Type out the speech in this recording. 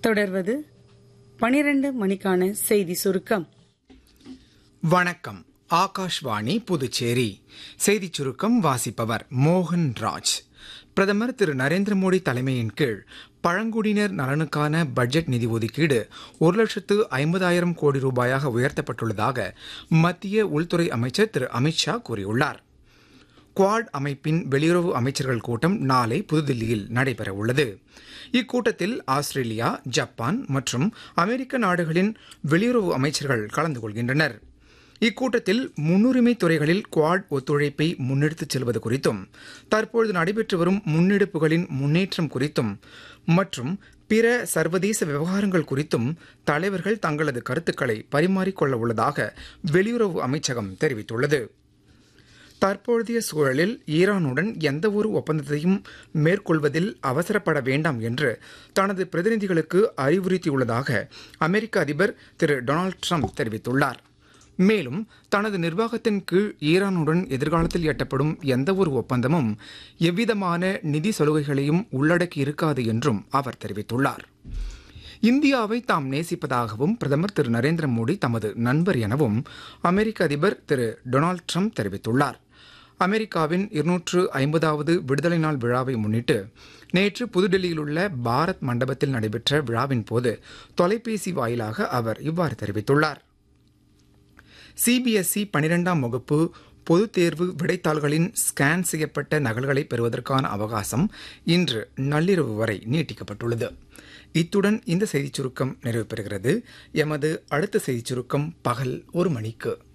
தொடர்வது பனிரெண்டு மணிக்கான செய்தி சுருக்கம் வணக்கம் ஆகாஷ்வாணி புதுச்சேரி செய்திச் சுருக்கம் வாசிப்பவர் மோகன் ராஜ் பிரதமர் திரு நரேந்திர மோடி தலைமையின் கீழ் பழங்குடியினர் நலனுக்கான பட்ஜெட் நிதி ஒதுக்கீடு ஒரு லட்சத்து ஐம்பதாயிரம் கோடி ரூபாயாக உயர்த்தப்பட்டுள்ளதாக மத்திய உள்துறை அமைச்சர் திரு அமித்ஷா கூறியுள்ளார் குவாட் அமைப்பின் வெளியுறவு அமைச்சர்கள் கூட்டம் நாளை புதுதில்லியில் நடைபெறவுள்ளது இக்கூட்டத்தில் ஆஸ்திரேலியா ஜப்பான் மற்றும் அமெரிக்க நாடுகளின் வெளியுறவு அமைச்சர்கள் கலந்து கொள்கின்றனர் இக்கூட்டத்தில் முன்னுரிமை துறைகளில் குவாட் ஒத்துழைப்பை முன்னெடுத்துச் செல்வது குறித்தும் தற்பொழுது நடைபெற்று வரும் முன்னெடுப்புகளின் முன்னேற்றம் குறித்தும் மற்றும் பிற சர்வதேச விவகாரங்கள் குறித்தும் தலைவர்கள் தங்களது கருத்துக்களை பரிமாறிக்கொள்ள உள்ளதாக வெளியுறவு அமைச்சகம் தெரிவித்துள்ளது தற்பொழுதைய சூழலில் ஈரானுடன் எந்தவொரு ஒப்பந்தத்தையும் மேற்கொள்வதில் அவசரப்பட வேண்டாம் என்று தனது பிரதிநிதிகளுக்கு அறிவுறுத்தியுள்ளதாக அமெரிக்க அதிபர் திரு டொனால்டு ட்ரம்ப் தெரிவித்துள்ளார் மேலும் தனது நிர்வாகத்தின் கீழ் ஈரானுடன் எதிர்காலத்தில் எட்டப்படும் எந்தவொரு ஒப்பந்தமும் எவ்விதமான நிதி சலுகைகளையும் உள்ளடக்கி இருக்காது என்றும் அவர் தெரிவித்துள்ளார் இந்தியாவை தாம் நேசிப்பதாகவும் பிரதமர் திரு நரேந்திர மோடி தமது நண்பர் எனவும் அமெரிக்க அதிபர் திரு டொனால்டு ட்ரம்ப் தெரிவித்துள்ளார் அமெரிக்காவின் இருநூற்று ஐம்பதாவது விடுதலை நாள் விழாவை முன்னிட்டு நேற்று புதுடெல்லியில் உள்ள பாரத் மண்டபத்தில் நடைபெற்ற விழாவின் போது தொலைபேசி வாயிலாக அவர் இவ்வாறு தெரிவித்துள்ளார் சிபிஎஸ்இ பனிரெண்டாம் வகுப்பு பொதுத் தேர்வு விடைத்தாள்களின் ஸ்கேன் செய்யப்பட்ட நகல்களை பெறுவதற்கான அவகாசம் இன்று நள்ளிரவு வரை நீட்டிக்கப்பட்டுள்ளது இத்துடன் இந்த செய்திச் சுருக்கம் நிறைவு பெறுகிறது எமது அடுத்த செய்திச் சுருக்கம் பகல் ஒரு மணிக்கு